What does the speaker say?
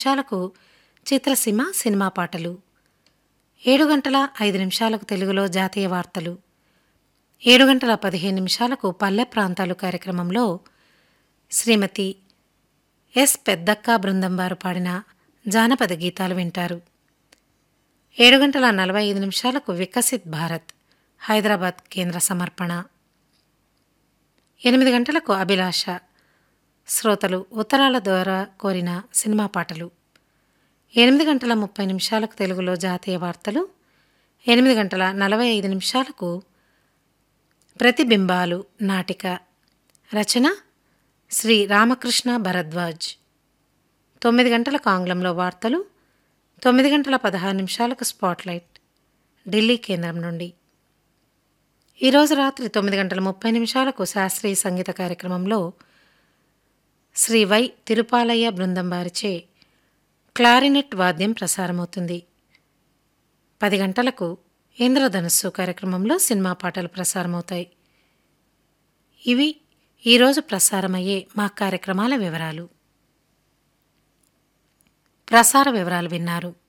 నిమిషాలకు చిత్రసీమ సినిమా పాటలు ఏడు గంటల ఐదు నిమిషాలకు తెలుగులో జాతీయ వార్తలు ఏడు గంటల పదిహేను నిమిషాలకు పల్లె ప్రాంతాలు కార్యక్రమంలో శ్రీమతి ఎస్ పెద్దక్క బృందం వారు పాడిన జానపద గీతాలు వింటారు ఏడు గంటల నలభై ఐదు నిమిషాలకు వికసిత్ భారత్ హైదరాబాద్ కేంద్ర సమర్పణ ఎనిమిది గంటలకు అభిలాష శ్రోతలు ఉత్తరాల ద్వారా కోరిన సినిమా పాటలు ఎనిమిది గంటల ముప్పై నిమిషాలకు తెలుగులో జాతీయ వార్తలు ఎనిమిది గంటల నలభై ఐదు నిమిషాలకు ప్రతిబింబాలు నాటిక రచన శ్రీ రామకృష్ణ భరద్వాజ్ తొమ్మిది గంటలకు ఆంగ్లంలో వార్తలు తొమ్మిది గంటల పదహారు నిమిషాలకు స్పాట్లైట్ ఢిల్లీ కేంద్రం నుండి ఈరోజు రాత్రి తొమ్మిది గంటల ముప్పై నిమిషాలకు శాస్త్రీయ సంగీత కార్యక్రమంలో శ్రీ వై తిరుపాలయ్య బృందం వారిచే క్లారినెట్ వాద్యం ప్రసారమవుతుంది పది గంటలకు ఇంద్రధనుస్సు కార్యక్రమంలో సినిమా పాటలు ప్రసారమవుతాయి ఇవి ఈరోజు ప్రసారమయ్యే మా కార్యక్రమాల వివరాలు ప్రసార వివరాలు విన్నారు